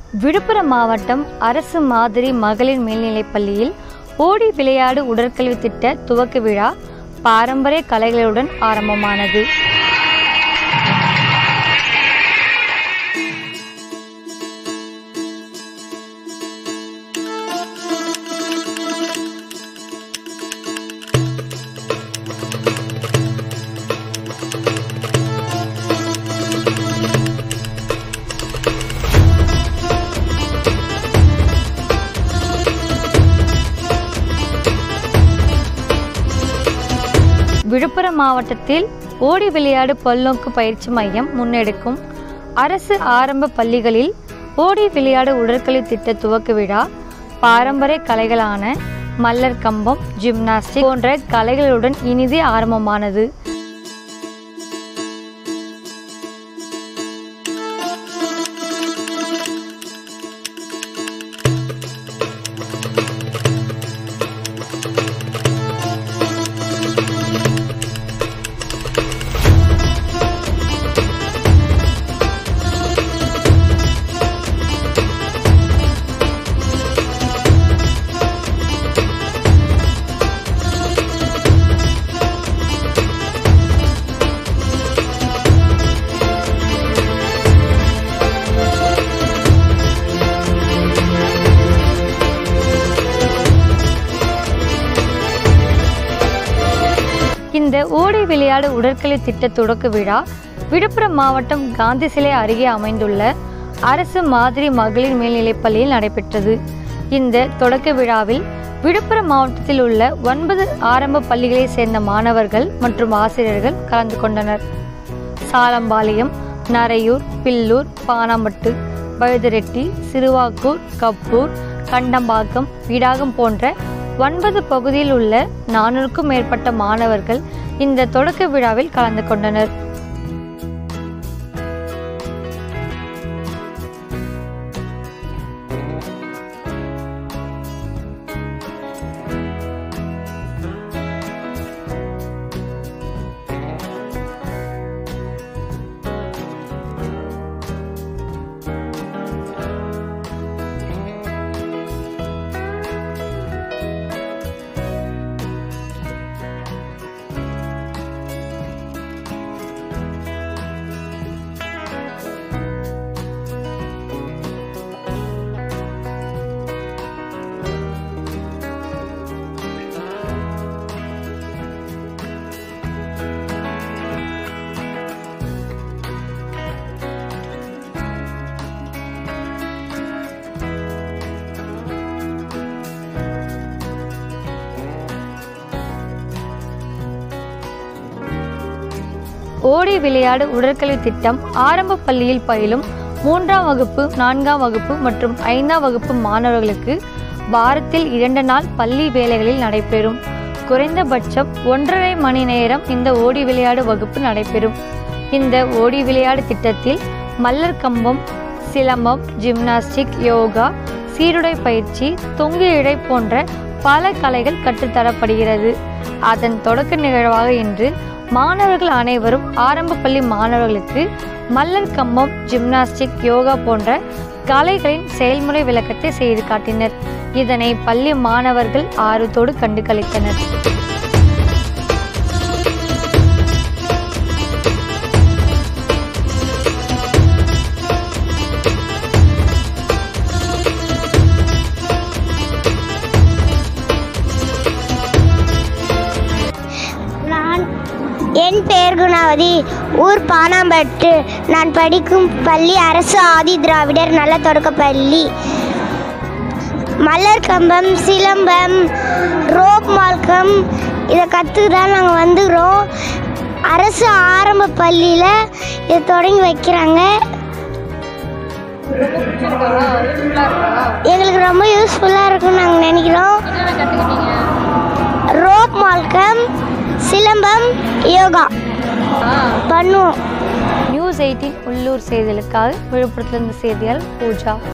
விழுப்புரம் மாவட்டம் அரசு மாதிரி மகளிர் மேல்நிலைப் பள்ளியில் ஓடி விளையாடு உடற்கல்வி திட்ட துவக்க விழா பாரம்பரிய கலைகளுடன் ஆரம்பமானது விழுப்புரம் மாவட்டத்தில் ஓடி விளையாடு பல்நோக்கு பயிற்சி மையம் முன்னெடுக்கும் அரசு ஆரம்ப பள்ளிகளில் ஓடி விளையாடு உடற்கல்வி திட்ட துவக்க விழா பாரம்பரிய கலைகளான மல்லர் கம்பம் ஜிம்னாஸ்டிக் போன்ற கலைகளுடன் இனிதே ஆரம்பமானது இந்த ஓடி விளையாடு உடற்கல்வி திட்ட தொடக்க விழா விழுப்புரம் மாவட்டம் காந்தி சிலை அருகே அமைந்துள்ள அரசு மாதிரி மகளிர் மேல்நிலைப் பள்ளியில் நடைபெற்றது இந்த தொடக்க விழாவில் விழுப்புரம் மாவட்டத்தில் உள்ள ஒன்பது ஆரம்ப பள்ளிகளைச் சேர்ந்த மாணவர்கள் மற்றும் ஆசிரியர்கள் கலந்து கொண்டனர் சாலம்பாளையம் நரையூர் பில்லூர் பானாம்பட்டு பழுதுரெட்டி சிறுவாக்கூர் கப்பூர் கண்டம்பாக்கம் வீடாகம் போன்ற ஒன்பது பகுதியில் உள்ள நானூறுக்கும் மேற்பட்ட மாணவர்கள் இந்த தொடக்க விழாவில் கலந்து கொண்டனர் ஓடி விளையாடு உடற்கல்வி திட்டம் ஆரம்ப பள்ளியில் பயிலும் மூன்றாம் வகுப்பு நான்காம் வகுப்பு மற்றும் ஐந்தாம் வகுப்பு மாணவர்களுக்கு வாரத்தில் இரண்டு நாள் பள்ளி வேலைகளில் நடைபெறும் குறைந்தபட்சம் ஒன்றரை மணி நேரம் இந்த ஓடி விளையாடு வகுப்பு நடைபெறும் இந்த ஓடி விளையாடு திட்டத்தில் மல்லர் கம்பம் சிலம்பம் ஜிம்னாஸ்டிக் யோகா சீருடை பயிற்சி தொங்கு இடை போன்ற பல கலைகள் கற்றுத்தரப்படுகிறது அதன் தொடக்க நிகழ்வாக இன்று மாணவர்கள் அனைவரும் ஆரம்ப பள்ளி மாணவர்களுக்கு மல்லர் கம்பம் ஜிம்னாஸ்டிக் யோகா போன்ற கலைகளின் செயல்முறை விளக்கத்தை செய்து காட்டினர் இதனை பள்ளி மாணவர்கள் ஆர்வத்தோடு கண்டு களித்தனர் நான் என் பெயர் குணாவதி ஊர் பானாம்பட்டு நான் படிக்கும் பள்ளி அரசு ஆதி திராவிடர் நல்ல தொடக்கப் பள்ளி மலர் கம்பம் சிலம்பம் ரோப் மால்கம் இதை கற்றுக்கு தான் நாங்கள் வந்துக்கிறோம் அரசு ஆரம்ப பள்ளியில் இதை தொடங்கி வைக்கிறாங்க எங்களுக்கு ரொம்ப யூஸ்ஃபுல்லாக இருக்கும்னு நாங்கள் நினைக்கிறோம் ரோப் மால்கம் சிலம்பம் யோகா பண்ணுவோம் நியூஸ் எயிட்டீன் உள்ளூர் செய்திகளுக்காக விழுப்புரத்திலிருந்து செய்தியால் பூஜா